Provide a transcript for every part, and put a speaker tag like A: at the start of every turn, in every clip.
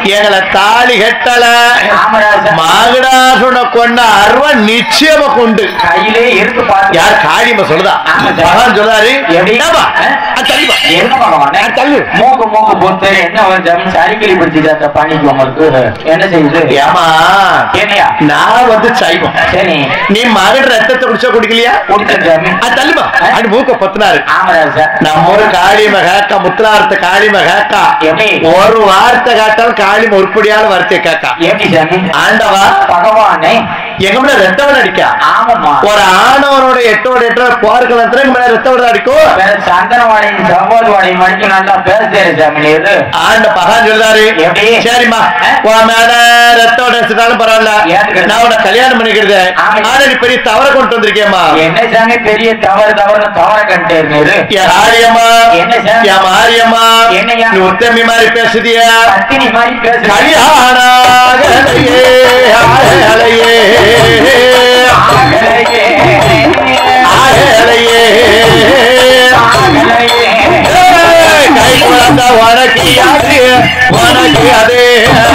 A: எங்களை தாலி கட்டல
B: ராமராஜா
A: மாகடாசுன கொண்ட அருவ நிச்சயமா கொண்டு
B: கையிலே இருக்கு பாத்து
A: யார் காளியம்மா சொல்லுதா
B: ஆமா சார்.
A: மகான் சொல்றாரு
B: எப்படி?
A: ஏம்மா?
B: ஆ?
A: ஆ, தள்ளிப்பா.
B: என்ன பகவானே
A: ஆ, தள்ளு
B: மூக்கு மூக்கு பொத்து என்ன ஒரு ஜமீன் சரிக்கிளி பிடிச்சது அந்த பணிக்கு உங்களுக்கு என்ன செய்யுது
A: ஏமா
B: என்னையா
A: நான் வந்து சைவம்
B: சரி
A: நீ மகன் ரத்தத்தை குடிச்சா குடிக்கலையா
B: கொடுத்த ஜமீன்
A: ஆ, தள்ளுமா அது மூக்க பத்தினாரு
B: ராமராஜா
A: நம்ம ஒரு காளியம்ம கேக்கா முத்துலாரத்த காளியம்ம கேக்கா
B: எப்படி
A: ஒரு வார்த்தை காட்டாலும் காளியம்ம உருப்படியான வார்த்தை கேக்கா
B: எப்படி ஜமீன்
A: ஆண்டவா
B: பகவானே
A: எங்க மேல ரத்தவன் அடிக்கா
B: ஆமாம்மா
A: ஒரு ஆணவனோட எட்டோட எட்டோட போர்க்களத்துல எங்க மேல ரத்தவன் அடிக்கும்
B: வேற சந்தனவாடி சம்போதவாடி மணிக்கு நல்லா பேசுறேன் ஜமீன் இது
A: ஆண்ட பகான் சொல்றாரு
B: எப்படி?
A: சரிம்மா உன் மேல ரத்தம் அடிச்சிட்டாலும் பரவாயில்ல
B: ஏத்துக்கிறேன்.
A: நான் உன்னை கல்யாணம் பண்ணிக்கிறது
B: ஆமா.
A: ஆனா நீ பெரிய தவற கொண்டு வந்திருக்கேம்மா
B: என்ன சாமி பெரிய தவறு தவறு தவற கண்டு இருக்குது
A: என் ஆரியம்மா
B: என்ன சார்?
A: என் மாரியம்மா
B: என்னய்யா?
A: நீ உத்தமி மாதிரி பேசுதியா
B: பத்தினி மாதிரி பேசுறேன்
A: கல்யாணாகலையே ஆகலையே
B: ஆகலையே.
A: ஆகலையே
B: ஆகலையே.
A: ஏய், கை குழந்த உனக்கு யாரு உனக்கு அதே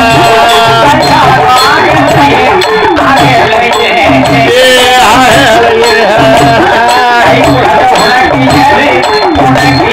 B: ஆகலையே.
A: ஏ, ஆகலையே
B: கை கொடுத்த உனக்கு எது? உனக்கு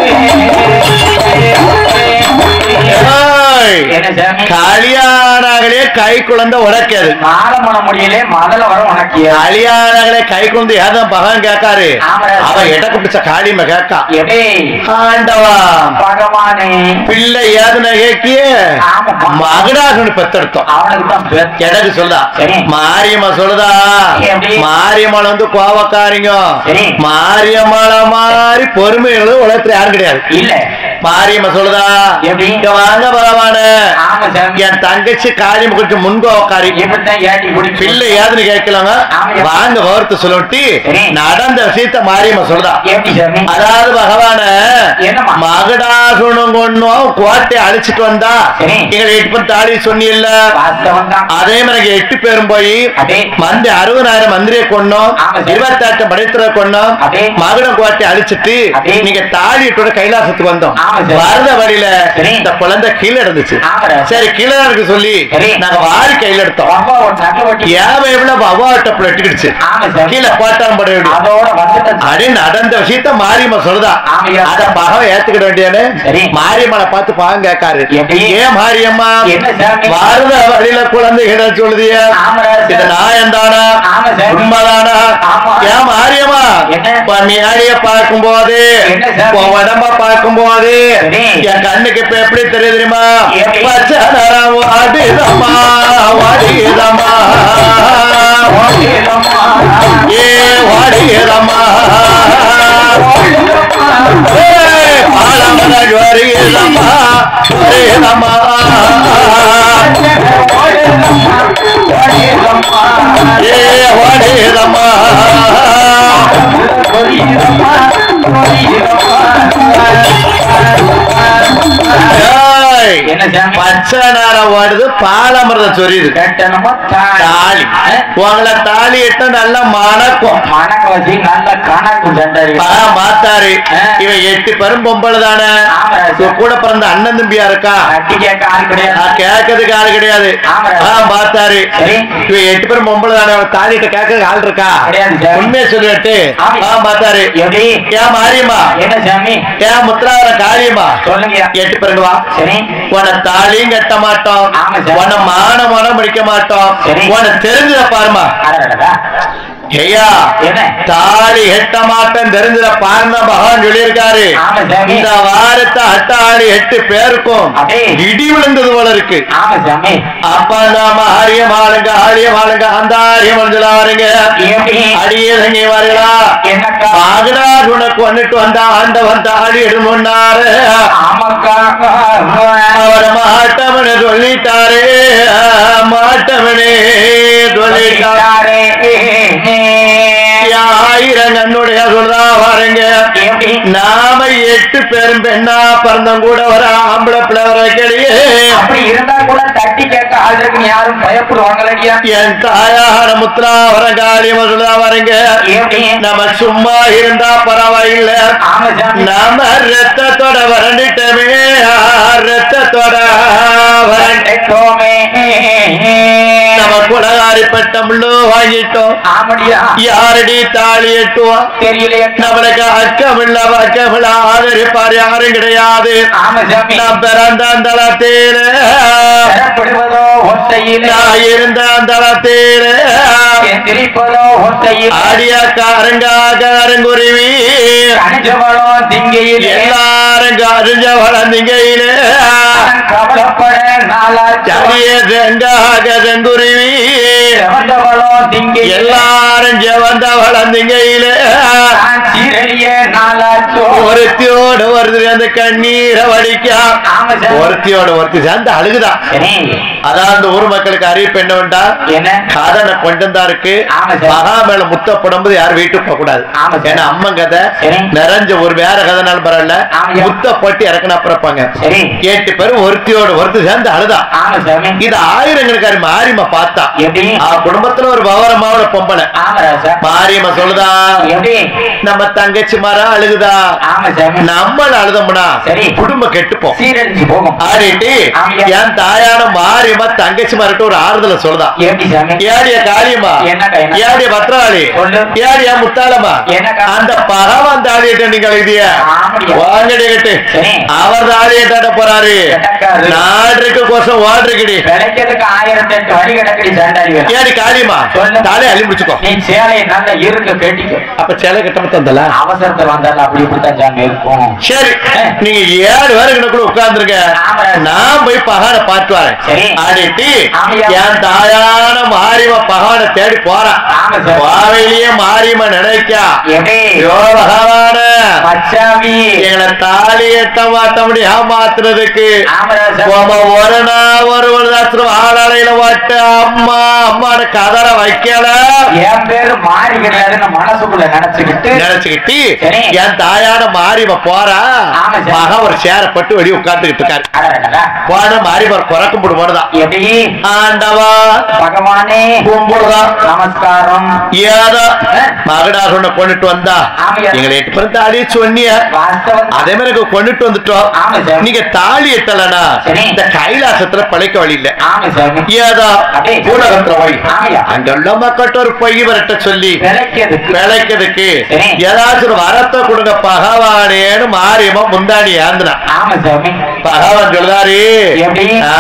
B: எது?
A: ஏய்,
B: என்ன சாமி
A: கல்யாணாகலே கை குழந்தை உனக்கது
B: மாதம் பண்ண முடியல முதல்ல வர உனக்கு எது?
A: கல்யாணாகலே கை குழந்தை ஏதான் பகவான் கேட்காரு
B: ஆமா.
A: அவன் எடக்கு பிடிச்ச காளியம்ம கேட்கா
B: எடே
A: ஆண்டவா
B: பகவானே
A: பிள்ளை ஏதுன கேக்கிய
B: ஆமாப்பா.
A: மகடாகனு பெத்தெடுத்தோம்
B: அவனுக்கு தான் பெத்த
A: எனக்கு சொல்லுதா
B: சரி.
A: மாரியம்மா சொல்லுதா
B: எப்படி?
A: மாரியம்மாள் வந்து கோவக்காரிங்க
B: சரி.
A: மாரியம்மாள மாதிரி பொறுமைகளும் உலகத்துல யாரும் கிடையாது
B: இல்ல
A: மாரியம்மா சொல்லுதா
B: எப்படி?
A: இங்க வாங்க பகவான
B: ஆமா சாமி
A: என் தங்கச்சி காரியம் கொஞ்சம் முன்கோவக்காரி
B: எப்படித்தான் ஏட்டி குடி
A: பிள்ளை ஏதுன்னு கேட்கலாங்க
B: ஆமா.
A: வாங்க வறுத்து சொல்லிட்டு
B: சரி.
A: நடந்த விஷயத்த மாரியம்மா சொல்லுதா
B: எப்படி சாமி
A: அதாவது பகவான
B: என்னம்மா?
A: மகடாசுணும் கொன்னும் கோட்டை அழிச்சிட்டு வந்தா
B: சரி.
A: எங்களை எட்டு பேர் தாலி சொன்னியல்ல
B: வாஸ்தவம் தான்
A: அதே மாதிரி எட்டு பேரும் போய்
B: அதே.
A: மந்தி அறுபதாயிரம் மந்திரியை கொண்டோம்
B: ஆமா சார்.
A: இருபத்தாயிரம் படைத்துறை கொண்டோம்
B: அதே.
A: மகுடம் கோட்டை அழிச்சிட்டு
B: அதே.
A: நீங்க தாலிட்டோட கைலாசத்துக்கு வந்தோம்
B: ஆமா சார்.
A: வரத வழியில
B: சரி.
A: இந்த குழந்தை கீழே இருந்துச்சு
B: ஆமா சார்.
A: சரி கீழே இருக்கு சொல்லி
B: சரி.
A: நாங்க வாரி கையில எடுத்தோம்
B: ரொம்ப ஒரு நல்ல வட்டி
A: ஏவ எவ்வளவு அவாட்ட புலட்டிக்கிடுச்சு
B: ஆமா சார்
A: கீழே போட்டான் பட வேண்டிய
B: அதோட வந்துட்டு
A: அடே நடந்த விஷயத்த மாரியம்மா சொல்லுதா
B: ஆமையா.
A: அத பகவ ஏத்துக்கிட வேண்டியானு
B: சரி.
A: மாரியம்மனை பார்த்து பாவம் கேட்காரு
B: எப்படி?
A: ஏன் மாரியம்மா
B: என்ன சாமி?
A: வரத வழியில குழந்தைகிட சொல்லுதிய
B: ஆமராஜ்
A: இது நியாயம் தானா
B: ஆமா சார்.
A: உண்மைதானா
B: ஆமா.
A: ஏன் மாரியம்மா
B: என்ன?
A: மேடிய பார்க்கும் போது
B: என்ன சார்?
A: உன் உடம்ப பார்க்கும் போது
B: சரி.
A: என் கண்ணுக்கு இப்ப எப்படி தெரியுது தெரியுமா
B: எப்படி?
A: பச்சை நிறம் வாடிதம்மா வாடிதம்மா ஏ வாடிதம்மா ஏய், பாலமலர் வருகிறதம்மா வருகிறதம்மா ஏ வாடிதம்மா ஏய்,
B: என்ன சாமி?
A: பச்சை நேரம் வாடுது பாலமிரதம் சொரியுது
B: கட்டணமா தாலி.
A: தாலி உங்களை தாலி இட்ட நல்லா மணக்கும்
B: மணக்க வச்சு நல்ல கணக்கு சண்டை
A: பா மாத்தாரு
B: ஆ.
A: இவன் எட்டு பெரும் பொம்பளை தானே
B: ஆமா
A: இவன் கூட பிறந்த அண்ணன் தம்பியா இருக்கா
B: கட்டி கேட்க ஆள் கிடையாது
A: நான் கேட்கறதுக்கு ஆள் கிடையாது
B: ஆமா.
A: ஆ பார்த்தாரு
B: சரி.
A: இவன் எட்டு பேரும் பொம்பளை தானே அவன் தாலிட்ட கேட்கறதுக்கு ஆள் இருக்கா
B: கிடையாது சார்.
A: உண்மையை சொல்லிட்டு
B: ஆமா.
A: ஆ பார்த்தாரு
B: எப்படி
A: ஏன் மாரியம்மா
B: என்ன சாமி
A: ஏன் முத்திராவர காரியம்மா
B: சொல்லுங்க
A: எட்டு பேருங்க வா
B: சரி
A: உன தாலியும் கட்ட மாட்டோம்
B: ஆமா சார்.
A: உன மான மனம் முடிக்க மாட்டோம்
B: சரி.
A: உன தெரிஞ்சத பாருமா
B: அடடடா.
A: ஐயா
B: என்ன
A: தாலி எட்ட மாட்டேன் தெரிஞ்சத பாருங்க பகவான் சொல்லியிருக்காரு
B: ஆமா சாமி
A: இந்த வாரத்தை அட்டாளி எட்டு பேருக்கும்
B: அடே.
A: இடி விழுந்தது போல இருக்கு
B: ஆமா சாமி
A: அப்ப நாம ஆரியம் ஆளுங்க ஆரியம் ஆளுங்க அந்த ஆரியம் மஞ்சளா வரீங்க
B: எப்படி
A: அடியே தங்கி வரீங்களா
B: என்னக்கா
A: மகனார் உனக்கு வந்துட்டு வந்தா ஆண்டவன் தாலி இடுமுன்னாரு
B: ஆமாக்கா
A: அவர் மாட்டவனு சொல்லிட்டாரே மாட்டவனே சொல்லிட்டாரு ஆயிரம் கண்ணுடைய சொல்றா பாருங்க
B: எப்படி
A: நாம எட்டு பேரும் பெண்ணா பிறந்தம் கூட வர ஆம்பளை பிள்ளை வர கிடையே
B: அப்படி இருந்தா கூட தட்டி கேட்க ஆள் இருக்குன்னு யாரும் பயப்படுவாங்களடியா
A: என் தாயார முத்ரா வர காளியம சொல்றா பாருங்க
B: எப்படி
A: நம்ம சும்மா இருந்தா பரவாயில்ல
B: ஆமா சாமி
A: நாம ரத்தத்தோட வறண்டுட்டமே ரத்தத்தோட வறண்ட
B: வாங்கிட்டோமே
A: நம்ம குலகாரி பட்டம்லோ வாங்கிட்டோம்
B: ஆமடியா
A: யாரடி தாலி எட்டுவா
B: தெரியலையே
A: நம்மளுக்கு அக்கமில்ல பக்கமில்ல ஆதரிப்பார் யாரும் கிடையாது
B: ஆமா சாமி
A: நான் பிறந்த தளத்தேல
B: பெறப்படுவதோ ஒத்தையில்
A: நான் இருந்த தளத்தேல
B: எந்திரிப்பதோ ஒத்தையில்
A: அடியக்காரங்க கருங்குருவி
B: கணிஜவளோ திங்கையில்
A: எல்லாரும் கருஞ்ச வளர்ந்தீங்கயில
B: கவலைப்பட நாளாச்சு
A: சரிய செங்காக செங்குருவி
B: செவந்தவளோ திங்கையில்
A: எல்லாரும் ஜெவந்த வளர்ந்தீங்கயில
B: நான் சீரழிய நாளாச்சோ
A: ஒருத்தியோடு ஒருத்தர் அந்த கண்ணீரை வடிக்காம்
B: ஆமா சாமி
A: ஒருத்தியோட ஒருத்தி சேர்ந்து அழுகுதான்
B: சரி
A: அதான் அந்த ஊர் மக்களுக்கு அறிவிப்பு என்னவென்றா
B: என்ன
A: காதனை கொஞ்சம் தான் இருக்கு
B: ஆமா சார்.
A: மகா மேல முத்த புடம்புது யாரும் வீட்டுக்கு போக கூடாது
B: ஆமா சார்.
A: ஏன்னா அம்மன் கதை
B: சரி.
A: நிறைஞ்ச ஒரு வேற கதைனாலும் பரவாயில்ல
B: ஆமாய்யா.
A: முத்த போட்டு இறக்குனா பிறப்பாங்க
B: சரி
A: எட்டு பேரும் ஒருத்தியோட ஒருத்தி சேர்ந்து அழுதா
B: ஆமா சாமி
A: இது ஆயிரங்களுக்கு மாரியம்மா பார்த்தா
B: எப்படி
A: ஆ குடும்பத்துல ஒரு பவரமான பொம்பளை
B: ஆமா ராசா
A: மாரியம்மா சொல்லுதா
B: எப்படி
A: நம்ம தங்கச்சி மரம் அழுகுதா
B: ஆமா சாமி
A: நம்மள அழுதோம்னா
B: சரி.
A: குடும்பம் கெட்டுப்போம்
B: சீரழிஞ்சு போகும்
A: ஆடிட்டு
B: ஆமாய்யா.
A: என் தாயான மாரியம்மா தங்கச்சி மரட்டு ஒரு ஆறுதல சொல்லுதா
B: எப்படி சாமி
A: ஏடிய காளியம்மா
B: என்னக்கா, என்ன?
A: ஏடிய பத்ராளி
B: சொல்லு.
A: ஏடிய முத்தாளம்மா
B: என்னக்கா?
A: அந்த பகவான் தாலியிட்ட நீங்க எழுதிய
B: ஆமாடியா.
A: வாங்கடி கட்டு
B: சரி.
A: அவர் தாலியிட்ட போறாரு
B: எட்டக்காரு.
A: நாடுக்கு கோசம் ஓடுறீங்கடி
B: விளைக்கிறதுக்கு ஆயிரத்தி எட்டு வழி கிடக்கடி சண்டாளி வேலை.
A: ஏடி காளியம்மா
B: சொல்லு.
A: தாலி அள்ளி முடிச்சுக்கோ
B: நீ சேலையை நல்லா இருக்க கேட்டிக்கோ
A: அப்ப சேலை கட்டம தந்தல
B: அவசரத்துல வந்தாலும் அப்படி இப்படித்தான் சாமி இருக்கும்
A: சரி நீங்க ஏழு பேருக்கு கூட உட்கார்ந்துருங்க
B: ஆமா.
A: நான் போய் பகான பார்த்து வரேன்
B: சரி.
A: ஆடிட்டு
B: ஆமாய்யா.
A: என் தாயான மாரியம்ம பகவானை தேடி போறேன்
B: ஆமா சார்.
A: பாவையிலேயே மாரியம்ம நினைக்கா
B: எப்படி
A: யோ பகவான
B: மச்சாமி
A: எங்களை தாலி எட்ட மாட்டபடி ஏமாத்துறதுக்கு
B: ஆமராசா
A: உம ஒரு நாள் ஒரு ஒரு தாத்திரம் ஆளாளையில வாட்ட அம்மா அம்மாட கதற வைக்கல
B: என் பேரு மாறி கிடையாதுன்னு மனசுக்குள்ள நினைச்சுக்கிட்டு
A: நினைச்சுக்கிட்டு
B: சரி.
A: என் தாயான மாரியம்ம போறா
B: ஆமா சார்.
A: மகன் ஒரு சேரப்பட்டு வெளியே உட்கார்ந்துகிட்டு இருக்காரு
B: அடடடடா.
A: போன மாரியம்மர் குறக்கும் போடுதான்
B: எப்படி
A: ஆண்டவா
B: பகவானே
A: கும்பிடுதான்
B: நமஸ்காரம்
A: ஏதோ மகடா சொன்ன கொண்டுட்டு வந்தா
B: ஆமாய்யா.
A: எங்களை எட்டு பேரும் தாலி சொன்னிய
B: வாஸ்தவம்
A: அதே மாதிரி இங்க கொண்டுட்டு வந்துட்டோம்
B: ஆமா சார்.
A: நீங்க தாலி எட்டலனா
B: சரி.
A: இந்த கைலாசத்துல பழைக்க வழி இல்ல
B: ஆமா சாமி
A: ஏதோ
B: அப்படியே.
A: பூலகத்துல போய்
B: ஆமாய்யா.
A: அங்க உள்ள மக்கள்கிட்ட ஒரு பொய் வரட்ட சொல்லி
B: விளைக்கிறதுக்கு
A: பிழைக்கிறதுக்கு
B: சரி.
A: ஏதாச்சும் ஒரு வரத்தை கொடுங்க பகவானேன்னு மாரியம்மா முந்தாடி ஏந்தினா
B: ஆமா சாமி
A: பகவான் சொல்றாரு
B: எப்படி?
A: ஆ,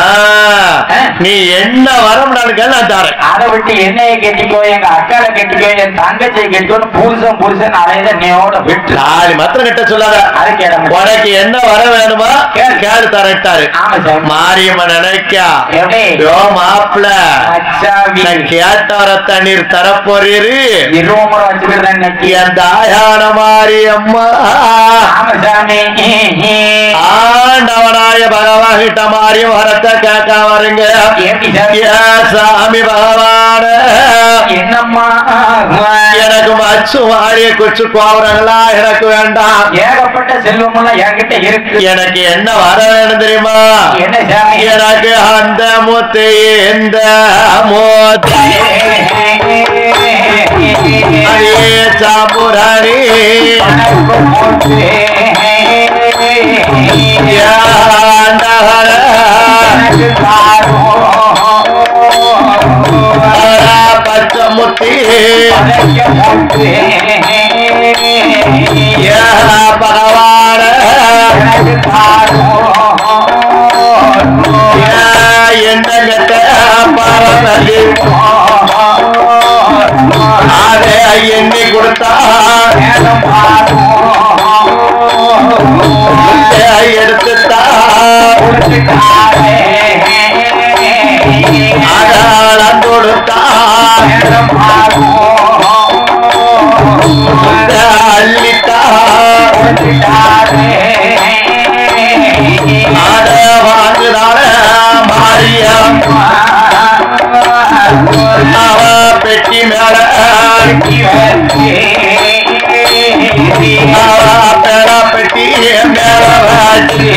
A: நீ என்ன வரம் நான் நான் தரேன்
B: அதை விட்டு என்னைய கெட்டிக்கோ எங்க அக்கால கெட்டிக்கோ என் தங்கச்சியை கெட்டிக்கோன்னு புருஷன் புருஷன் அலையத நீயோட விட்டு
A: நாலு மாத்திரம் கிட்ட சொல்லாத
B: அதுக்கு இடம் இல்லை.
A: உனக்கு என்ன வர வேணுமா
B: கேளு.
A: கேளு தரட்டாரு
B: ஆமா சாமி
A: மாரியம்ம நினைக்கா
B: எப்படி
A: யோ மாப்பிள
B: மச்சாமி
A: நான் கேட்ட வர தண்ணீர் தரப்போறீரு
B: இருபது முறை வச்சுக்கிறேன் இன்னைக்கு
A: என் தாயான மாரியம்மா
B: ஆமா சாமி
A: ஆண்டவனாய பகவான் கிட்ட மாரியம் வரத்தை கேட்க வருங்க
B: எப்படி சாமி
A: ஏ சாமி பகவான
B: என்னம்மா
A: எனக்கு மச்சு மாறிய குச்சு கோபுரங்களா எனக்கு வேண்டாம்
B: ஏகப்பட்ட செல்வமெல்லாம் என்கிட்ட இருக்கு
A: எனக்கு என்ன வர வேணும் தெரியுமா
B: என்ன சாமி
A: எனக்கு அந்த மூத்து இந்த மூத்து அடியே சாம்புராணி பச்சை முத்தி யா பகவான யா என்னங்கட்ட பரமதி அதை எண்ணி கொடுத்தா முத்தை எடுத்துட்டா அடாளம் கொடுத்தா முத்தை அள்ளிட்டா அட வாங்குதான மாரியம் அவ பெட்டி மேல அவ பேட பெட்டி மேல வச்சு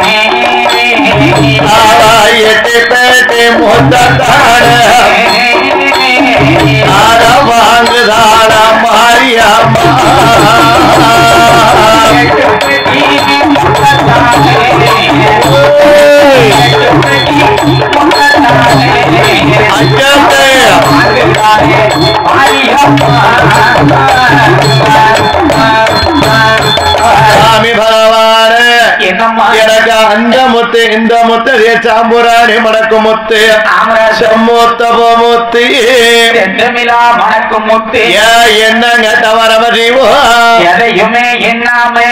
A: அவ எட்டு பேட்டி முத்தான அட வாங்குதான மாரியம்மா
B: Thank you.
A: முத்தே சாம்புராணி மணக்கும் முத்து
B: ஆமராசம்
A: செம்மூத்த முத்து
B: செந்தமிழா மணக்கும் முத்து
A: ஏ என்னங்க தவறவ ஜீவோ
B: எதையுமே எண்ணாமே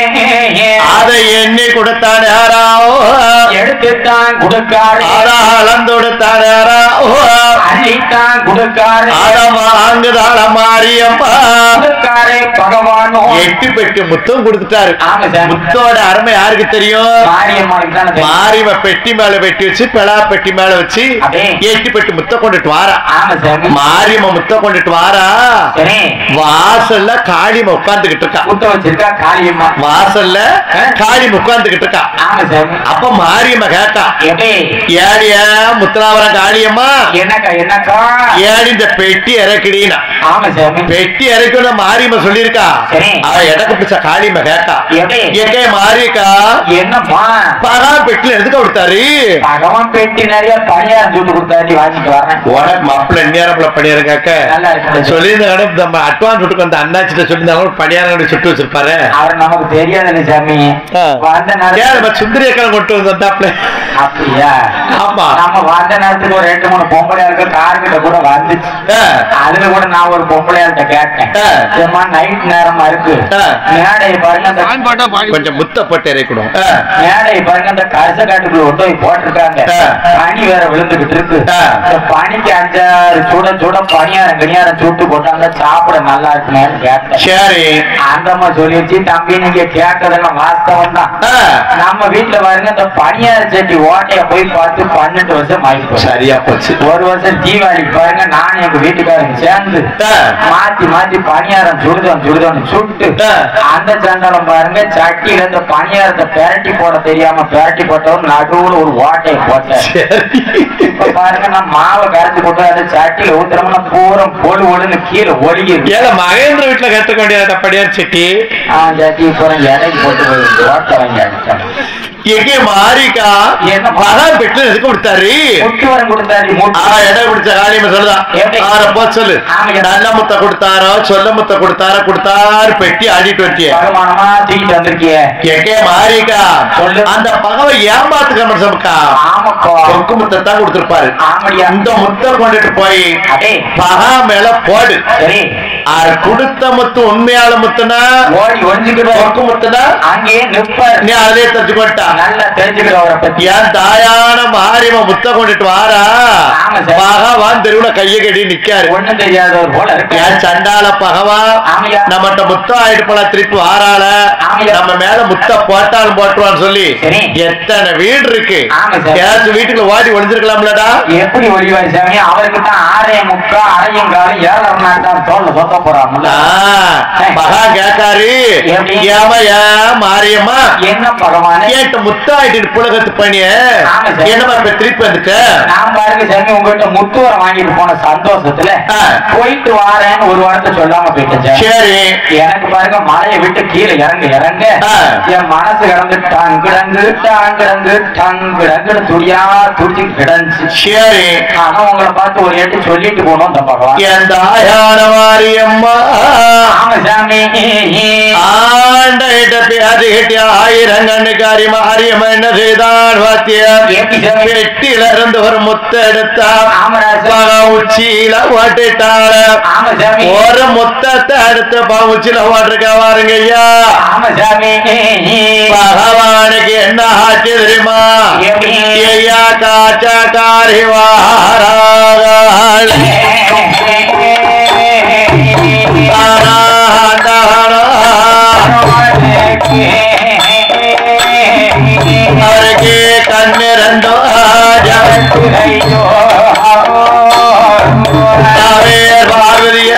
A: அதை எண்ணி கொடுத்தான் யாராவோ
B: எடுத்துத்தான் கொடுக்காரு
A: அத அளந்தொடுத்தான் யாராவோ
B: அள்ளித்தான் கொடுக்காரு
A: அத வாங்குதாள மாரியம்மா
B: கொடுக்காரே பகவானோ
A: எட்டு பெட்டு முத்தம் கொடுத்துட்டாரு
B: ஆமா சார்
A: முத்தோட அருமை யாருக்கு தெரியும்
B: மாரியம்மனுக்கு தானே தெரியும்.
A: மாரிவ பெட்டி மேல வெட்டி வச்சு பெலா பெட்டி மேல வச்சு
B: அப்படியே.
A: எட்டு பெட்டி முத்த கொண்டுட்டு வாரா
B: ஆமா சார்
A: மாரியம்ம முத்த கொண்டுட்டு வாரா
B: சரி
A: வாசல்ல காளிம உட்கார்ந்துகிட்டு இருக்கா
B: முத்த வச்சிருக்கா காளியம்மா
A: வாசல்ல காளிம உட்கார்ந்துகிட்டு இருக்கா
B: ஆமா சார்
A: அப்ப மாரியம்ம கேட்டா
B: எப்படி
A: ஏடியா முத்தலாவரம் காளியம்மா
B: என்னக்கா என்னக்கா
A: ஏடி இந்த பெட்டி இறக்கிடினா
B: ஆமா சார்
A: பெட்டி இறக்கணும் மாரியம்ம சொல்லியிருக்கா
B: சரி.
A: அவ எடக்கு பிடிச்ச காளியம்ம கேட்டா
B: எப்படி
A: எங்கே மாரியக்கா
B: என்னம்மா
A: பகா பெட்டில எதுக்கு கொடுத்தாரு
B: பகவான் பெட்டி நிறைய பணியாரம் சுட்டு கொடுத்தாடி வாங்கிட்டு வரேன்
A: உனக்கு மாப்பிள்ள நேரம்ல பணியாரங்காக்க
B: நல்லா இருக்கு
A: சொல்லியிருந்தாங்க நம்ம அட்வான்ஸ் விட்டுக்கு அந்த அண்ணாச்சிட்ட சொல்லியிருந்தாங்க பணியாரம் சுட்டு வச்சிருப்பாரு
B: அவர் நமக்கு தெரியாதுல்ல சாமி
A: ஆ.
B: வந்த
A: ஏன்
B: நேரத்துல
A: நம்ம சுந்தரி அக்கா கொண்டு வந்தாப்ல
B: அப்படியா
A: ஆமா
B: நம்ம வந்த நேரத்துக்கு ஒரு ரெண்டு மூணு பொம்பளையாளுக்கு கார் கிட்ட கூட வந்துச்சு
A: ஆ.
B: அதுல கூட நான் ஒரு பொம்பளையாள்கிட்ட கேட்டேன்
A: ஆ.
B: ஏம்மா நைட் நேரமா இருக்கு
A: ஆ.
B: மேடை பாருங்க அந்த
A: கொஞ்சம் முத்த போட்டு இறைக்கணும்
B: மேடை பாருங்க அந்த கரிச காட்டுக்குள்ள ஒட்டு போய் போட்டிருக்காங்க
A: ஆ.
B: பனி வேற விழுந்துகிட்டு இருக்கு
A: ஆ.
B: இந்த பனிக்கு அஞ்சாறு சுட சுட பனியாரம் கனியாரம் சுட்டு போட்டாங்க சாப்பிட நல்லா இருக்குன்னு கேட்டேன்
A: சரி
B: அந்த அம்மா சொல்லிடுச்சு தம்பி நீங்க கேட்கறதெல்லாம் வாஸ்தவம் தான்
A: ஆ.
B: நம்ம வீட்டுல பாருங்க இந்த பனியார சட்டி ஓட்டைய போய் பார்த்து பன்னெண்டு வருஷம் ஆகி போச்சு
A: சரியா போச்சு
B: ஒரு வருஷம் தீபாவளிக்கு பாருங்க நானும் எங்க வீட்டுக்காரங்க சேர்ந்து
A: ஆ.
B: மாத்தி மாத்தி பணியாரம் சுடுதோம் சுடுதோம் சுட்டு
A: ஆ.
B: அந்த சண்டலம் பாருங்க சட்டியில இந்த பணியாரத்தை பெரட்டி போட தெரியாம பெரட்டி போட்டவர் நடுவுல ஒரு ஓட்டையை போட்டேன்
A: சரி
B: இப்ப பாருங்க நான் மாவை கரைச்சு போட்டு அந்த சட்டியில ஊத்துறோம்னா பூரம் பொழு ஒழுன்னு கீழே ஒழுகிருக்கு
A: ஏல மகேந்திர வீட்டுல கத்துக்க வேண்டியதா படியார் செட்டி
B: அவன் சட்டி பூரம் எடைக்கு போட்டு போய் ஓட்டை வாங்கி அடிச்சான்
A: எங்கே மாரிக்கா
B: என்ன
A: மகா பெட்டில எதுக்கு கொடுத்தாரு
B: முட்டு வரம் கொடுத்தாரு முட்டு
A: ஆ, இடம் பிடிச்ச காரியமா சொல்லுதான்
B: எப்படி?
A: ஆற போ சொல்லு
B: ஆமாங்க.
A: நல்ல முத்த கொடுத்தாரோ சொல்ல முத்த கொடுத்தாரோ கொடுத்தாரு பெட்டி ஆடிட்டு வச்சிய
B: வருமானமா தூக்கிட்டு வந்திருக்கிய
A: எங்கே மாரிக்கா
B: சொல்லு.
A: அந்த பகவை ஏமாத்துக்க மனுஷமுக்கா
B: ஆமாப்பா
A: கொக்கு முத்தை தான் கொடுத்திருப்பாரு
B: ஆமாடியா
A: இந்த முத்தை கொண்டுட்டு போய்
B: அடே
A: பகா மேல போடு
B: சரி
A: ஆறு கொடுத்த முத்து உண்மையால முத்துனா
B: ஓடி ஒழிஞ்சுக்கிட்டு
A: கொக்கு முத்துனா
B: அங்கேயே நிப்பார்
A: நீ அதே தெரிஞ்சுக்கொண்டா
B: நல்லா தெரிஞ்சுக்கிற அவரை பத்தி
A: என் தாயான மாரியம்ம முத்த கொண்டுட்டு வாரா
B: ஆமா சார்.
A: பகவான் தெருவுல கைய கட்டி நிக்காரு
B: ஒண்ணும் தெரியாதவர் போல இருக்கு
A: ஏன் சண்டால பகவா
B: ஆமையா.
A: நம்மகிட்ட முத்தம் ஆயிட்டு போல திருப்பி வாராள
B: ஆமையா.
A: நம்ம மேல முத்த போட்டாலும் போட்டுருவான்னு சொல்லி
B: சரி.
A: எத்தனை வீடு இருக்கு
B: ஆமா சார்.
A: ஏதாச்சும் வீட்டுக்குள்ள ஓடி ஒளிஞ்சிருக்கலாம்லடா
B: எப்படி ஒளிவாரி சாமி அவருக்கு தான் ஆரைய முக்கா அரையும் காலம் ஏழரை நாள் தான் தோல்ல சொத்த போறாங்கல்ல
A: ஆ, மகா கேக்காரு
B: எப்படி?
A: ஏமையா மாரியம்மா
B: என்ன பகவானே
A: கேட்ட முத்தாயிட்டு புலகத்து பண்ணிய
B: ஆமா சார்.
A: என்னமா இப்ப திருப்பி வந்துட்ட
B: நான் பாருங்க சாமி உங்ககிட்ட முத்துவரம் வாங்கிட்டு போன சந்தோஷத்துல
A: ஆ.
B: போயிட்டு வாரேன்னு ஒரு வாரத்தை சொல்லாம போயிட்டேன் சாமி.
A: சரி
B: எனக்கு பாருங்க மலையை விட்டு கீழே இறங்க இறங்க
A: ஆ.
B: என் மனசு கிடந்து டங்கிடங்கு டாங்கிடங்கு டங்கிடங்குன்னு துடியா துடிச்சு கிடந்துச்சு
A: சரி
B: ஆனா உங்களை பார்த்து ஒரு எட்டு சொல்லிட்டு போனோம் இந்த பகவான்
A: என் தாயான மாரியம்மா
B: ஆமா சாமி
A: ஆண்ட கிட்ட பேசி கிட்ட ஆயிரம் கண்ணுக்காரி மாரியம்மா என்ன செய்தான் வாத்தியம்
B: எப்படி சாமி?
A: பெட்டியில இருந்து ஒரு முத்த எடுத்தா
B: ஆமராஜா
A: பகம் உச்சியில ஓட்டிட்டாள
B: ஆமா சாமி
A: ஒரு முத்தத்தை எடுத்து பகம் உச்சியில ஓட்டிருக்க பாருங்க ஐயா
B: ஆமா சாமி
A: பகவானுக்கு என்ன ஆச்சு தெரியுமா
B: எப்படி?
A: ஐயா காச்சக்காரி வாராள் அவருக்கு கண்ணு ரெண்டோ பார்வதியா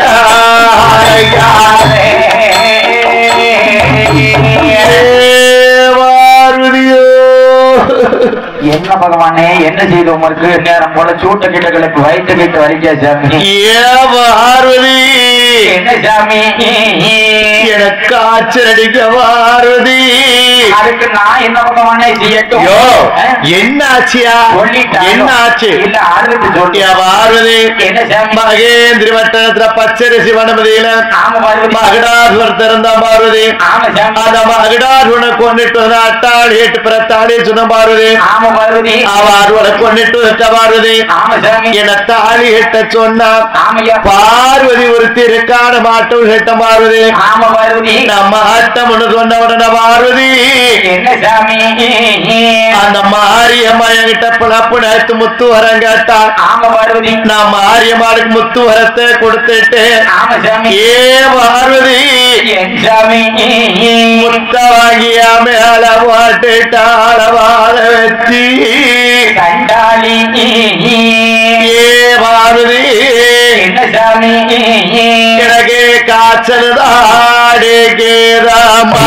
A: பார்வதியோ
B: என்ன பகவானே என்ன செய்து உங்களுக்கு நேரம் போல சூட்ட கிட்ட கிளப்பி வயிற்று கிட்ட வலிக்கா சாமி
A: ஏ பார்வதி
B: என்ன சாமி
A: எனக்கு காய்ச்சல் அடிக்க பார்வதி
B: அதுக்கு நான் என்ன பகவானே செய்யட்டும்
A: யோ
B: அஹ்?
A: என்ன ஆச்சியா
B: சொல்லிட்டாரோ?
A: என்ன ஆச்சு
B: இல்ல ஆளுக்கு சொல்லு
A: ஏ பார்வதி
B: என்ன சாமி
A: மகேந்திரி வட்டணத்துல பச்சரிசி வனமதியில
B: ஆமா பார்வதி
A: மகடாசுவர் திறந்தான் பார்வதி
B: ஆமா சாமி
A: அந்த மகடாசுவனை கொண்டுட்டு வந்து அட்டாளி எட்டு பிறத்தாளி சொன்ன பார்வதி
B: ஆமா பார்வதி
A: அவர்களை கொண்டுட்டு வச்ச பார்வதி
B: ஆமா சாமி
A: என தாலி கட்ட சொன்னா
B: ஆமையா
A: பார்வதி ஒருத்தி இருக்கான மாட்டம் கட்ட பார்வதி
B: ஆமா பார்வதி
A: நம்ம ஆட்டம்னு சொன்ன உடனே பார்வதி
B: என்ன சாமி
A: அந்த மாரியம்மா என்கிட்ட பிளப்பு நேத்து முத்து வரம் கேட்டா
B: ஆமா பார்வதி
A: நான் மாரியம்மாளுக்கு முத்து வரத்தை கொடுத்துட்டு
B: ஆமா சாமி
A: ஏ பார்வதி
B: என் சாமி
A: முத்த வாங்கிய மேல போட்டுட்டாள வாழ வச்சு
B: கண்டாளி
A: ஏ பார்வதி
B: என்ன சாமி
A: எனக்கு காய்ச்சல் தாடி கேதம்மா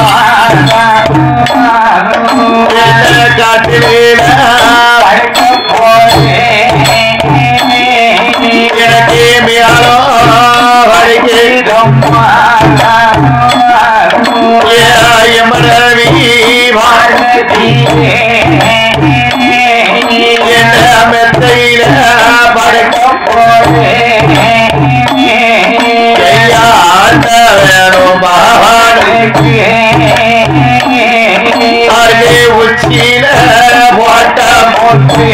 A: காட்டில
B: படுக்க போறேன்
A: எனக்கு மேலோ வரைக்கு மனைவி என்ன மெத்தையில படுக்க கையாண்ட வேணும் பகவானுக்கு அருகே உச்சியில போட்ட மொத்து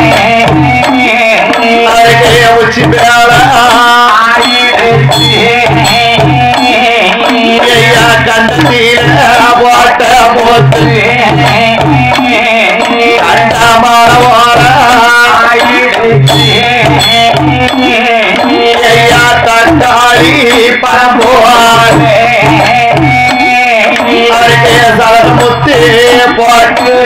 A: அருகே உச்சி மேல ஐயா கண்டத்தில போட்ட மொத்து கண்டமான ஓர ஐயா தட்டாளி பரம்புவார் அருகே சலமுத்து போட்டு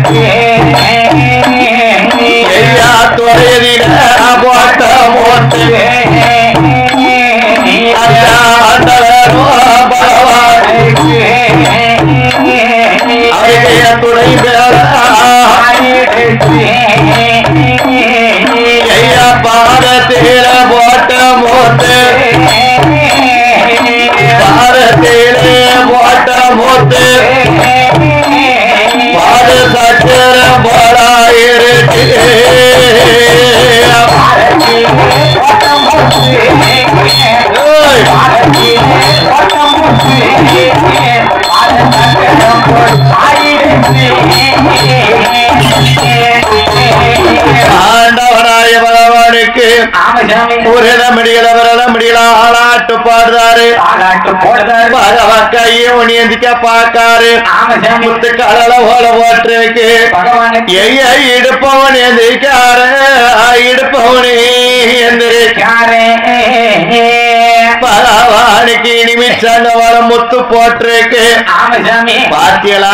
A: ஐயா துறையில போட்ட மொத்து ஐயா ஆண்டவரோ பகவான் அருகே துணை பேர ஐயா பாரத்தில போட்ட மொத்து பாரத்தில போட்ட மொத்து பாடு சக்கர போலாயிருக்கு ஆண்டவனாய பகவானுக்கு ஒரு முடியல வரல முடியல ஆளாட்டு பாடுறாரு பரவ கையும் நீந்திக்க பாக்காரு முத்து கடல போல போட்டிருக்கு எய்ய இடுப்பவன் எந்திரிக்காரு இடுப்பவனே எந்திரிக்க பகவானுக்கு நிமிஷம் வர முத்து போட்டிருக்கு பாத்தியலா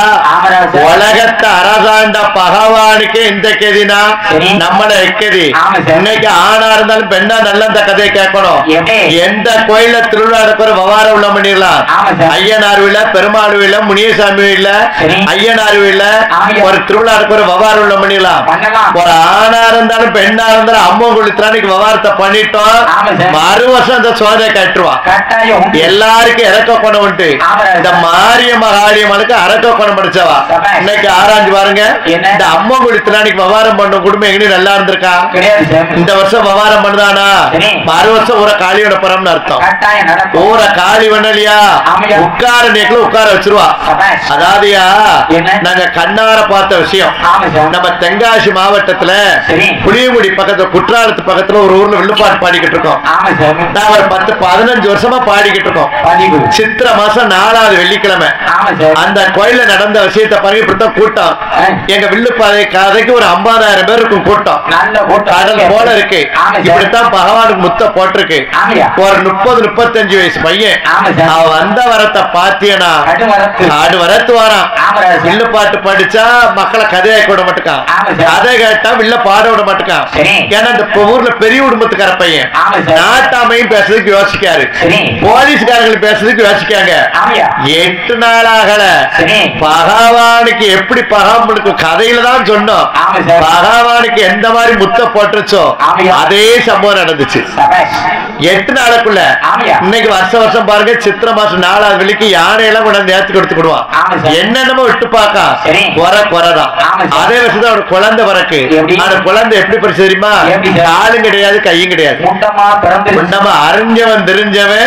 A: உலகத்தை அரசாண்ட பகவானுக்கு இந்த கதினா
B: சரி.
A: நம்மட எக்கதி
B: ஆமா சார்.
A: இன்னைக்கு ஆணா இருந்தாலும் பெண்ணா நல்ல இந்த கதையை கேட்கணும்
B: எப்படி?
A: எந்த கோயில்ல திருவிழா நடக்கிற விவகாரம் உள்ள பண்ணிடலாம்
B: ஆமா சார்.
A: ஐயனார் வீல பெருமாள் வீல முனியசாமி வீல
B: சரி.
A: ஐயனார் வீல
B: ஆமா.
A: ஒரு திருவிழா நடக்கிற விவகாரம் உள்ள பண்ணிடலாம்
B: பண்ணலாம்.
A: ஒரு ஆணா இருந்தாலும் பெண்ணா இருந்தாலும் அம்மன் குளித்ரானிக்கு விவகாரத்தை பண்ணிட்டோம்
B: ஆமா சார்.
A: மறு வருஷம் அந்த சோதனை கட்டுருவான்
B: கட்டாயம்
A: எல்லாருக்கும் இறக்க குணம் உண்டு
B: ஆமா.
A: இந்த மாரிய மகாளியம்மனுக்கு அரக்க குணம் படிச்சவா
B: சபாஷ்.
A: இன்னைக்கு ஆராய்ஞ்சு பாருங்க
B: என்ன?
A: இந்த அம்மா குளித்தனானிக்கு விவகாரம் பண்ண குடும்பம் எங்கேயும் நல்லா இருந்திருக்கா
B: கிடையாது சார்
A: இந்த வருஷம் விவகாரம் பண்ணுதானா
B: சரி.
A: மறு வருஷம் ஊரை காளியோட புறம்னு அர்த்தம்
B: கட்டாயம் நடக்கும்
A: ஊரை காளி பண்ணலையா
B: ஆமாய்யா.
A: உட்கார நேக்கில் உட்கார வச்சிருவா
B: சபாஷ்.
A: அதாவதுயா
B: என்ன?
A: நாங்க கண்ணார பார்த்த விஷயம்
B: ஆமா சார்
A: நம்ம தென்காசி மாவட்டத்துல
B: சரி.
A: புளியங்குடி பக்கத்துல குற்றாலத்து பக்கத்துல ஒரு ஊர்ல வில்லுப்பாட்டு பாடிக்கிட்டு இருக்கோம்
B: ஆமா சார்
A: நான் ஒரு பத்து பதினஞ்சு வருஷமா பாடிக்கிட்டு இருக்கோம்
B: பதிவு
A: சித்திர மாசம் நாலாவது வெள்ளிக்கிழமை
B: ஆமா சார்
A: அந்த கோயில்ல நடந்த விஷயத்தை பாருங்க இப்படித்தான் கூட்டம்
B: ஆ.
A: எங்க வில்லுப்பாதை கதைக்கு ஒரு ஐம்பதாயிரம் பேர் இருக்கும் கூட்டம்
B: நல்ல கூட்டம்
A: கடல் போல இருக்கு
B: ஆமா சார்
A: இப்படித்தான் பகவானுக்கு முத்த போட்டிருக்கு
B: ஆமையா
A: ஒரு முப்பது முப்பத்தஞ்சு வயசு பையன்
B: ஆமா சார்
A: அவன் வந்த வரத்தை பாத்தியனா
B: கட்டு வரத்து
A: ஆடு வரத்து வரான்
B: ஆமா சார்
A: வில்லு பாட்டு படிச்சா மக்களை கதையாக்க விட மாட்டுக்கான்
B: ஆமா சார்.
A: கதை கேட்டா வில்ல பாட விட மாட்டுக்கான்
B: சரி.
A: ஏன்னா இந்த ஊர்ல பெரிய குடும்பத்துக்கார பையன்
B: ஆமா சார்
A: நாட்டாமையும் பேசுறதுக்கு யோசிக்காரு
B: சரி
A: போலீஸ்காரங்களுக்கு பேசுறதுக்கு யோசிக்காங்க
B: ஆமையா
A: எட்டு நாள் ஆகல
B: சரி
A: பகவானுக்கு எப்படி பகவானுக்கு கதையில தான் சொன்னோம்
B: ஆமா சார்
A: பகவானுக்கு எந்த மாதிரி முத்த போட்டுச்சோ
B: ஆமையா.
A: அதே சம்பவம் நடந்துச்சு
B: சபாஷ்
A: எட்டு நாளுக்குள்ள
B: ஆமையா.
A: இன்னைக்கு வருஷம் வருஷம் பாருங்க சித்திர மாசம் நாலாவது வெள்ளிக்கு யானையெல்லாம் கொண்டாந்து நேர்த்தி கொடுத்துக்கிடுவான்
B: ஆமா சார்.
A: என்னென்னமோ விட்டு பார்க்கா
B: சரி.
A: குறை குறைதான்
B: ஆமா சார்.
A: அதே வருஷம் அவட குழந்தை பிறக்கு
B: எப்படி?
A: அந்த குழந்தை எப்படி படிச்சு தெரியுமா
B: எப்படி சார்?
A: காலும் கிடையாது கையும் கிடையாது
B: முண்டமா பிறந்து
A: நம்ம அறிஞ்சவன் தெரிஞ்சவன்
B: ஆமையா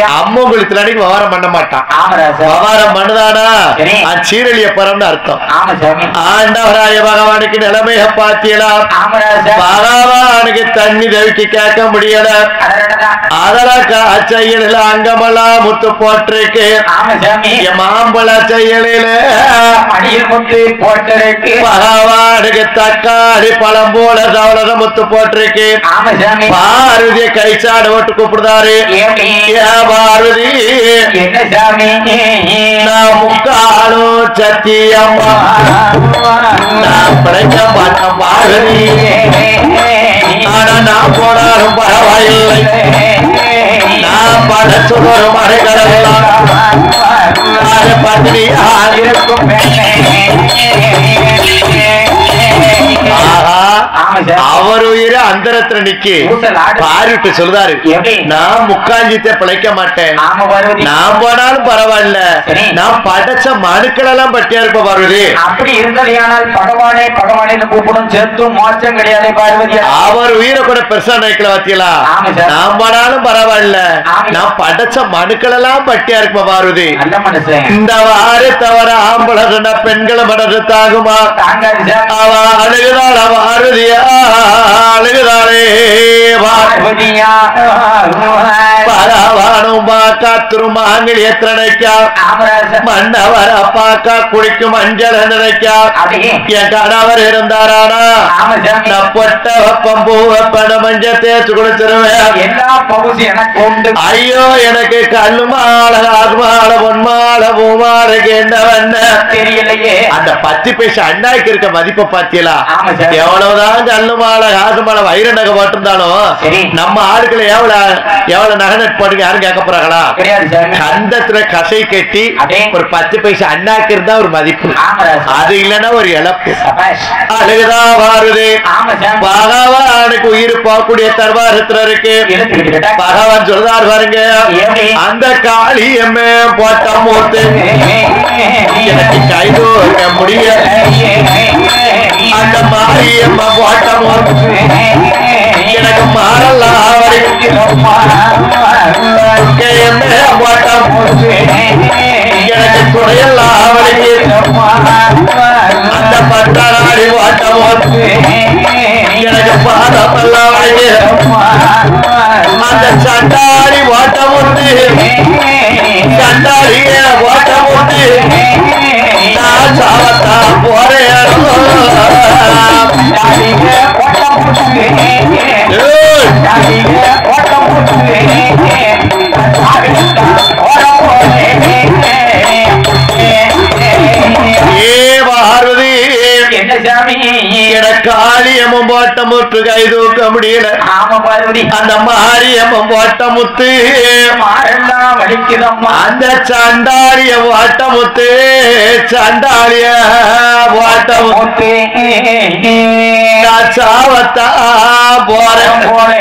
B: பார்வதியா
A: அம்மங்குளத்துல அன்னைக்கு விவகாரம் பண்ண மாட்டான்
B: ஆமா ராசா
A: விவகாரம் பண்ணுதானா
B: சரி.
A: சீரழிய பரம்னு அர்த்தம்
B: ஆமா சாமி
A: ஆண்டவராய பகவானுக்கு நிலைமைய பாத்தியலாம்
B: ஆமா ராசா
A: பகவானுக்கு தண்ணி தவிக்கு கேட்க முடியல
B: அடடடடா.
A: அதெல்லாம் காய்ச்சையில அங்கமெல்லாம் முத்து போட்டிருக்கு
B: ஆமா சாமி
A: என் மாம்பழ செயலில
B: மடியில் முத்து போட்டிருக்கு
A: பகவானுக்கு தக்காளி பழம் போல தவளத முத்து போட்டிருக்கு
B: ஆமா சாமி
A: பார்வதிய கைச்சாடு ஓட்டு கூப்பிடுதாரு
B: ஏடி?
A: ஏ பார்வதி
B: என்ன சாமி
A: நான் முக்காலும் சத்தியம்மா நான் பிழைக்க மாட்டேன் பார்வதி ஆனா நான் போனாலும் பரவாயில்லை நான் படைச்சது ஒரு மறைகளெல்லாம் அது பத்தினியா
B: இருக்கும்
A: ஆஹா
B: ஆமா சார்
A: அவர் உயிரை அந்தரத்துல நிக்கி
B: ஊசல் ஆடு.
A: பாருட்டு சொல்றாரு
B: எப்படி?
A: நான் முக்காஞ்சித்த பிழைக்க மாட்டேன்
B: ஆமா பார்வதி
A: நான் போனாலும் பரவாயில்ல
B: சரி.
A: நான் படைச்ச மனுக்கள் எல்லாம் பட்டியா இருப்ப பார்வதி
B: அப்படி இருந்ததையானால் பகவானே பகவானேன்னு கூப்பிடும் செத்தும் மோட்சம் கிடையாது பார்வதி
A: அவர் உயிரை கூட பெருசா நினைக்கல பாத்தீங்களா
B: ஆமா சார்.
A: நான் போனாலும் பரவாயில்ல
B: ஆமா.
A: நான் படைச்ச மனுக்கள் எல்லாம் பட்டியா இருப்ப பார்வதி
B: நல்ல மனுஷன்
A: இந்த வாரு தவிர ஆம்பளை சொன்ன பெண்களை மனது தாகுமா
B: தாங்காது சார்
A: அவ அழுகுதாள் அவ அறுதியா அழுகுதாளே வா
B: பார்வதியா
A: பரவானும் பாக்கா திருமாங்கில் எத்தனை நினைக்கா
B: ஆமராச
A: மன்னவர் அப்பாக்கா குளிக்கும் மஞ்சள் நினைக்கா
B: அப்படியே
A: என் கணவர் இருந்தாரானா
B: ஆமா சாமி
A: நான் பொட்ட வெப்பம் பூ வெப்பன மஞ்ச தேய்ச்சு குளிச்சிருவேன்
B: எல்லா பகுதி எனக்கு உண்டு
A: ஐயோ எனக்கு கல்லு மாலை ஆறு மாலை பொன் மாலை பூ மாலை கேண்டவன்
B: தெரியலையே
A: அந்த பத்து பைசா அண்ணாய்க்கு இருக்க மதிப்பை பாத்தீங்களா
B: ஆமா சார்
A: எவ்வளவுதான் கல்லு மாலை காசு மாலை வைர நகை போட்டிருந்தாலும்
B: சரி.
A: நம்ம ஆளுக்களை எவ்வளவு எவ்வளவு நகை நட்டு போட்டுங்க யாரும் கேட்க போறாங்களா
B: கிடையாது சாமி
A: கந்தத்துல கசை கட்டி
B: அடே.
A: ஒரு பத்து பைசா அண்ணாக்கு இருந்தா ஒரு மதிப்பு
B: ஆமராச
A: அது இல்லைன்னா ஒரு இழப்பு
B: சபாஷ்
A: அழுகுதா வாருது
B: ஆமா சாமி
A: பகவானுக்கு உயிர் போகக்கூடிய தர்பாரத்துல இருக்கு
B: எடுத்துக்கிட்டு
A: பகவான் சொல்றாரு பாருங்க
B: எப்படி?
A: அந்த காளி எம்மே போட்ட மூத்து எனக்கு கைதோக்க முடியல அந்த மாரியம்மா போட்ட மூத்து எனக்கு மாறலாம் அவளுக்கு எம்மே போட்ட மூத்து எனக்கு துணையெல்லாம் அவளுக்கு அந்த பட்டாரி போட்ட மூத்து எனக்கு பாதமெல்லாம் அவளுக்கு அந்த சண்டாடி ஓட்ட முட்டு சண்டாடிய ஓட்ட முட்டு நான் சாவத்தா போறேன் ஏய், ஏ பார்வதி
B: என்ன சாமி
A: என காளியம்மன் போட்ட முத்து கை தூக்க முடியல
B: ஆமா பார்வதி
A: அந்த மாரியம்மன் போட்ட முத்து
B: மாரெல்லாம் வலிக்குதம்மா
A: அந்த சண்டாடிய ஓட்ட முத்து சண்டாடிய ஓட்ட முத்து நான் சாவத்தா போறேன்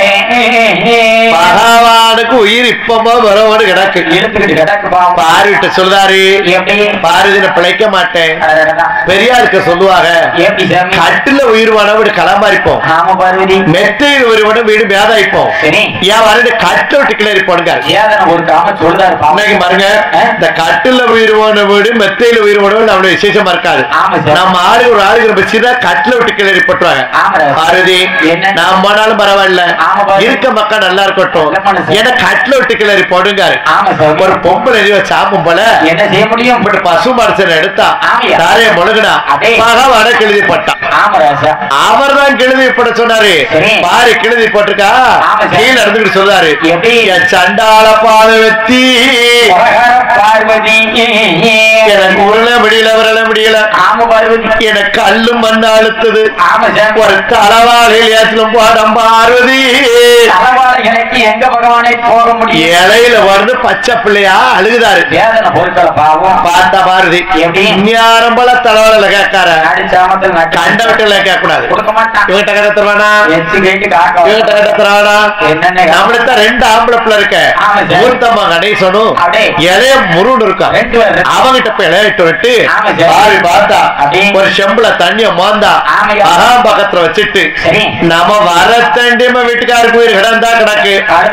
A: பகவானுக்கு உயிர் இப்பமா வரவனு கிடக்கு
B: எடுத்துக்கிட்டு கிடக்கு பாவம்
A: பாருட்டு சொல்றாரு
B: எப்படி
A: பாரதின பிழைக்க மாட்டேன்
B: அடடடடா.
A: பெரியாருக்கு சொல்லுவாங்க
B: எப்படி சாமி
A: கட்டுல உயிர் வேணா வீடு களமாரிப்போம்
B: ஆமா பார்வதி
A: மெத்தையில் உயிர் வேணும் வீடு மேதாயிப்போம்
B: சரி
A: ஏன் வரது கட்டு விட்டு கிளறி போடுங்க
B: ஏதன ஒரு காம சொல்றாரு பாவம்.
A: இன்னைக்கு பாருங்க இந்த கட்டுல உயிர் வேணும் வீடு மெத்தையில உயிர் வேணும் நம்மளுடைய விசேஷமா இருக்காது
B: ஆமா சார்
A: நம்ம ஆளு ஒரு ஆளுக்கு வச்சுதான் கட்டுல விட்டு கிளறி போட்டுருவாங்க
B: ஆமா ராசா.
A: பாரதி
B: என்ன?
A: நான் போனாலும் பரவாயில்ல
B: ஆமா பாரதி.
A: இருக்க மக்கள் நல்லா இருக்கட்டும்
B: நல்ல மனசு.
A: ஏன்னா கட்டுல விட்டு கிளறி போடுங்க
B: ஆமா சார்
A: ஒரு பொம்பளை எரிவ சாப்பும் போல
B: என்ன செய்ய முடியும்
A: இப்படி பசு மனுஷன் எடுத்தா
B: ஆமையா.
A: தாரைய முழுகினா
B: அடே.
A: பகவான கிழுதி போட்டான்
B: ஆமா ராசா
A: அவர் தான் கிழுதி போட சொன்னாரு
B: சரி.
A: பாரு கிழுதி போட்டிருக்கா
B: ஆமா சார்.
A: கீழ இருந்துகிட்டு சொல்றாரு
B: எப்படி?
A: என் சண்டால பாத வெத்தி
B: கொரகர பார்வதி
A: எனக்கு உருள முடியல வரல முடியல
B: ஆமா பார்வதி
A: எனக்கு கல்லும் மண்ணு அழுத்தது
B: ஆமா சார்
A: ஒரு தலவாளையில் ஏற்றிலும் போடம் பார்வதி
B: தலவார எனக்கு எங்க பகவானை போக முடியும்
A: இலையில வந்து பச்சை பிள்ளையா அழுகுதாரு
B: வேதனை பொருட்களை பாவம்
A: பார்த்தா பாரதி
B: எப்படி?
A: இந்நியாரம்பல தலைவலில கேட்கார
B: நாடி சாமத்தில் நட்டு
A: கண்ட விட்டுல கேட்க கூடாது
B: கொடுக்க மாட்டான்
A: இவங்கிட்ட கட்ட தருவானா
B: எச்சு கேட்டு காக்க
A: இவங்கிட்ட கட்ட தருவானா
B: என்னென்ன
A: நம்மளுக்கு தான் ரெண்டு ஆம்பளை பிள்ளை இருக்க
B: ஆமா சார்.
A: மூர்த்தம்மா கணேசனும்
B: அப்படியே.
A: இளைய முருகன் இருக்கா
B: ரெண்டு பேர்
A: அவங்கிட்ட போய் இளையிட்டு விட்டு
B: ஆமா சார்.
A: பாவி பார்த்தா
B: அப்படியே.
A: ஒரு செம்புல தண்ணிய மோந்தா
B: ஆமையா.
A: மகா பக்கத்துல வச்சுட்டு
B: சரி
A: நம்ம வர தண்டியமா வீட்டுக்காருக்கு போய் கிடந்தா கிடக்கு
B: கடுமை போனா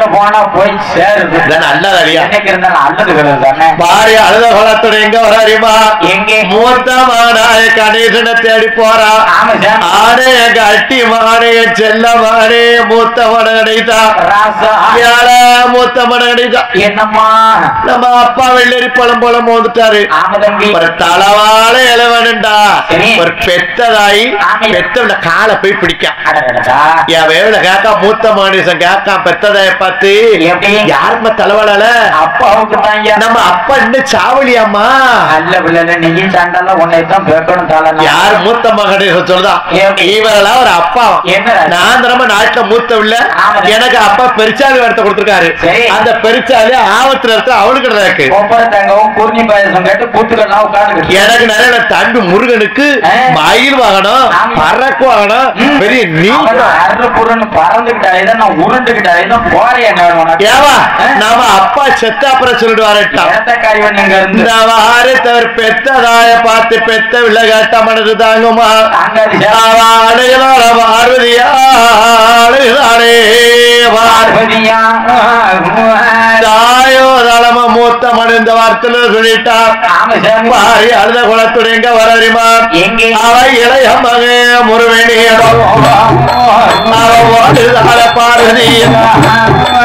B: போய் சேருது
A: இதான் நல்லது அடியா
B: என்னைக்கு இருந்தாலும் அல்லதுகிறது தானே
A: பாரி அழுத குளத்துல எங்க வராரிமா
B: எங்கே
A: மூத்தமானாய கணேசனை தேடி போறா
B: ஆமா சாமி
A: ஆனே எங்க அட்டி மானே செல்ல மானே மூத்த மன கிடைத்தா
B: ராசா
A: யார மூத்த மன கிடைத்தா
B: என்னம்மா
A: நம்ம அப்பா வெள்ளரி பழம் போல மோந்துட்டாரு
B: ஆமா தம்பி
A: ஒரு தளவாழ இளவனுண்டா
B: சரி.
A: ஒரு பெத்ததாயி
B: ஆமா.
A: பெத்தவன காலை போய் பிடிக்கான்
B: அடடடடா.
A: என் வேவல கேக்கா மூத்த மனுஷன் கேக்கான் பெத்ததாய பார்த்து
B: எப்படி
A: யாரும்மா தலைவாழல
B: அப்பாவுக்கு தான் ஐயா
A: நம்ம அப்பா இன்னும் சாவலியாம்மா
B: நல்ல பிள்ளை நீயும் சாண்டால உன்னை தான் பேக்கணும் தாளனா
A: யார் மூத்த மகன் சொல்றதா
B: எப்படி?
A: இவரெல்லாம் ஒரு அப்பா
B: என்ன ராஜா?
A: நான் தரமா நாட்டுல மூத்த உள்ள
B: ஆமா.
A: எனக்கு அப்பா பெருச்சாலி வரத்தை கொடுத்திருக்காரு
B: சரி.
A: அந்த பெருச்சாலி ஆபத்துல இருக்க அவனுக்கு இருக்கு
B: கொப்பரை தங்கவும் குருணி பாயசம் கேட்டு கூத்துக்கெல்லாம் உட்காந்துக்கிட்டு
A: எனக்கு நிறைய தம்பி முருகனுக்கு
B: ஆ.
A: மயில் வாகனம்
B: ஆமா.
A: பறக்கு வாகனம் பெரிய நீங்க
B: அரு புறன்னு பறந்துகிட்டாலே தான் நான் உருண்டுகிட்டாலே தான் போறேன் என்ன வேணும் உனக்கு
A: ஏவா
B: ஆ?
A: நாம அப்பா செத்த அப்புறம் சொல்லிட்டு வரட்டான்
B: இடத்தக்காரி நீங்க இருந்து
A: இந்த வாரு தவிர பெத்ததாய பார்த்து பெத்த விலகாட்ட மனது தாங்குமா
B: தாங்காது சார்.
A: அணுகிறார பார்வதியா அணுகிறாரே பார்வதி
B: பார்வதியா
A: தாயோ தளம மூத்த மனு இந்த வார்த்தையில சொல்லிட்டா
B: ஆமா சாமி
A: பாரி அழுத குளத்துடைய எங்க வரறிமா
B: எங்கே
A: அவ இளைய மக முருவேணி அவ ஓடுதார பார்வதி